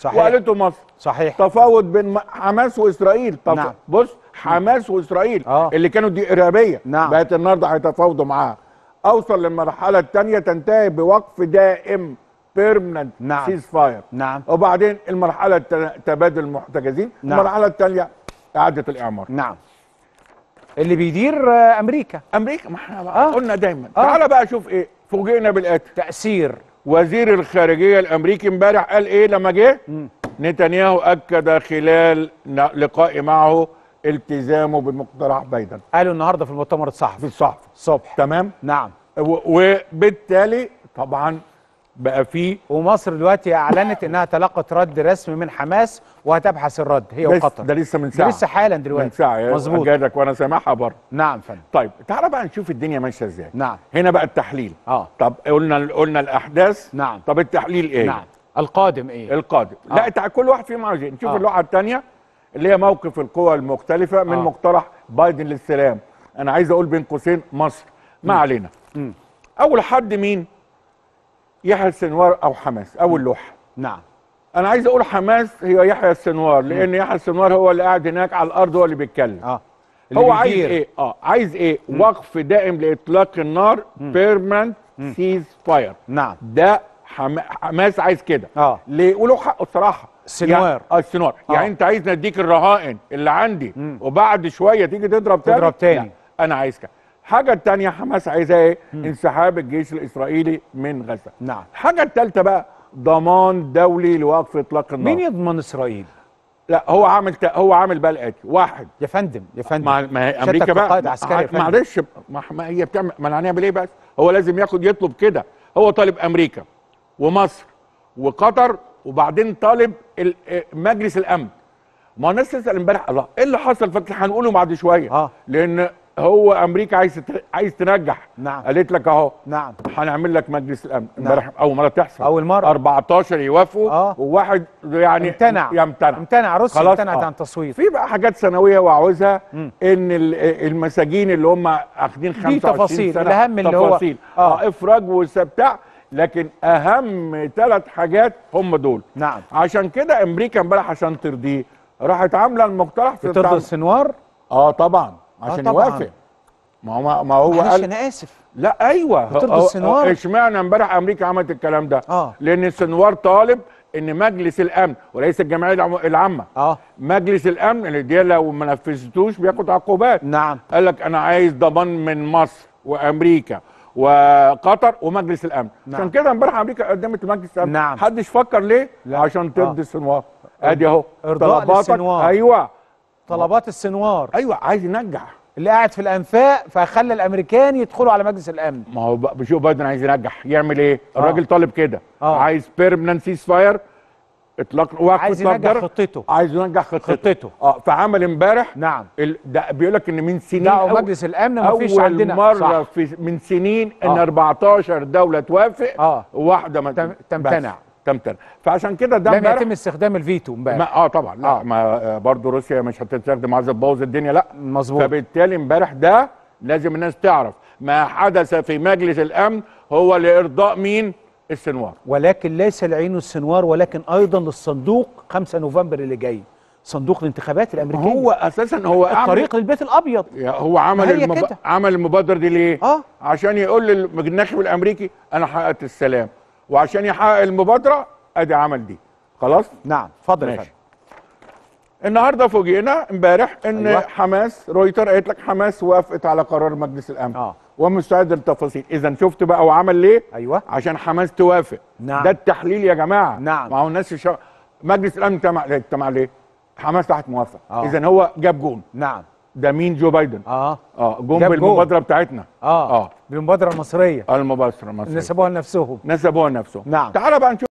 صحيح. وقالته مصر صحيح تفاوض بين م- حماس واسرائيل تف... نعم. بص حماس واسرائيل آه. اللي كانوا دي ارهابيه نعم. بقت النهارده هيتفاوضوا معاها اوصل للمرحله الثانيه تنتهي بوقف دائم بيرمننت نعم. سيز فاير نعم وبعدين المرحله الت- تبادل المحتجزين نعم. المرحله الثانيه اعاده الاعمار نعم اللي بيدير آه، امريكا امريكا ما احنا آه. قلنا دايما آه. تعال بقى شوف ايه فوجئنا بالاتي تاثير وزير الخارجيه الامريكي امبارح قال ايه لما جه مم. نتنياهو اكد خلال ن- لقائي معه التزامه بمقترح بايدن قالوا النهارده في المؤتمر في الصحفي الصحف الصبح تمام نعم و- وبالتالي طبعا بقى في ومصر دلوقتي اعلنت انها تلقت رد رسمي من حماس وهتبحث الرد هي ده, وقطر ده لسه من ده ساعه لسه حالا من دلوقتي ساعه مظبوط جادك وانا سامعها بره نعم فندم طيب تعالى بقى نشوف الدنيا ماشيه ازاي نعم هنا بقى التحليل اه طب قلنا قلنا الاحداث نعم طب التحليل ايه نعم القادم ايه القادم آه. لا تع- كل واحد فيهم عاوز ايه نشوف آه. اللوحه الثانيه اللي هي موقف القوى المختلفه من آه. مقترح بايدن للسلام انا عايز اقول بين قوسين مصر ما علينا مم. اول حد مين يحيى السنوار او حماس اول لوحه نعم انا عايز اقول حماس هي يحيى السنوار لان يحيى السنوار هو اللي قاعد هناك على الارض هو اللي بيتكلم اه اللي هو عايز بيدير. ايه اه عايز ايه وقف دائم لاطلاق النار بيرمننت سيز فاير نعم ده حم... حماس عايز كده اه ليه وله حق الصراحه السنوار. يعني اه السنوار آه. يعني انت عايز نديك الرهائن اللي عندي مم. وبعد شويه تيجي تضرب تاني تضرب تاني. لا انا عايز كده الحاجه الثانيه حماس عايزها ايه انسحاب الجيش الاسرائيلي من غزه نعم الحاجه الثالثه بقى ضمان دولي لوقف اطلاق النار مين يضمن اسرائيل لا هو عامل ت... هو عامل بقى الاتي واحد يا فندم يا فندم ما, ما هي شتت امريكا بقى قائد عسكري يا فندم. معلش ما, ما هي بتعمل ما هنعمل ايه بس هو لازم ياخد يطلب كده هو طالب امريكا ومصر وقطر وبعدين طالب ال- مجلس الامن ما الناس تسال امبارح الله ايه اللي حصل فتح هنقوله بعد شويه اه لان هو امريكا عايز تت- عايز تنجح نعم قالت لك اهو نعم هنعمل لك مجلس الامن امبارح اول مره تحصل اول مره 14 يوافقوا آه. وواحد يعني امتنع يمتنع امتنع روسيا خلاص، امتنعت آه. عن التصويت في بقى حاجات ثانويه وعاوزها مم. ان ال- المساجين اللي هم اخدين 25 تفاصيل، سنه الأهم اللي هو- تفاصيل آه. اه افراج وبتاع لكن اهم ثلاث حاجات هم دول نعم عشان كده امريكا امبارح عشان ترضيه راحت عامله المقترح في بترضي بتاع- السنوار اه طبعا عشان طبعاً. يوافق ما هو ما هو معلش قال انا اسف لا ايوه بترضي هو- السنوار؟ هو- اشمعنى امبارح امريكا عملت الكلام ده اه لان السنوار طالب ان مجلس الامن ورئيس الجمعيه العم- العامه اه مجلس الامن اللي دي لو ما نفذتوش بياخد عقوبات نعم قال لك انا عايز ضمان من مصر وامريكا وقطر ومجلس الامن نعم. عشان كده امبارح امريكا قدمت لمجلس الامن نعم. محدش فكر ليه لا. عشان ترضي آه. السنوار ادي اهو إرضاء طلباتك. للسنوار. ايوه طلبات السنوار ايوه عايز ينجح اللي قاعد في الانفاق فخلى الامريكان يدخلوا على مجلس الامن ما هو بقى- بشوف بايدن عايز ينجح يعمل ايه آه. الراجل طالب كده آه. عايز بيرمننت سيز فاير اطلاق وقف عايز إطلاق ينجح ضرب. خطته عايز ينجح خطته خطته اه فعمل امبارح نعم ال... ده بيقول لك ان من سنين دعوا أو- مجلس الامن ما فيش اول عندنا مره صح. في من سنين ان آه. 14 دوله توافق اه وواحده ما تم- تمتنع. بس. تمتنع فعشان كده ده لم امبارح يتم استخدام الفيتو امبارح ما اه طبعا لا آه. آه. ما برضه روسيا مش هتستخدم عايزه تبوظ الدنيا لا مظبوط فبالتالي امبارح ده لازم الناس تعرف ما حدث في مجلس الامن هو لارضاء مين السنوار ولكن ليس العين السنوار ولكن ايضا للصندوق 5 نوفمبر اللي جاي صندوق الانتخابات الامريكيه هو اساسا هو عمل الطريق للبيت الابيض يا- هو عمل ما هي المب... كده. عمل المبادره دي ليه اه عشان يقول للناخب الامريكي انا حققت السلام وعشان يحقق المبادره ادي عمل دي خلاص نعم اتفضل يا ماشي. فندم النهارده فوجئنا امبارح ان أيوة. أيوة. حماس رويتر قالت لك حماس وافقت على قرار مجلس الامن اه ومستعده للتفاصيل اذا شفت بقى هو عمل ليه ايوه عشان حماس توافق نعم. ده التحليل يا جماعه نعم. ما هو الناس الشا... مجلس الامن اجتمع ليه اجتمع ليه حماس تحت موافق آه. اذا هو جاب جون نعم ده مين جو بايدن اه اه جون جاب بالمبادره بتاعتنا اه, اه بالمبادره المصريه المبادره المصريه نسبوها لنفسهم نسبوها لنفسهم نعم. تعال بقى نشوف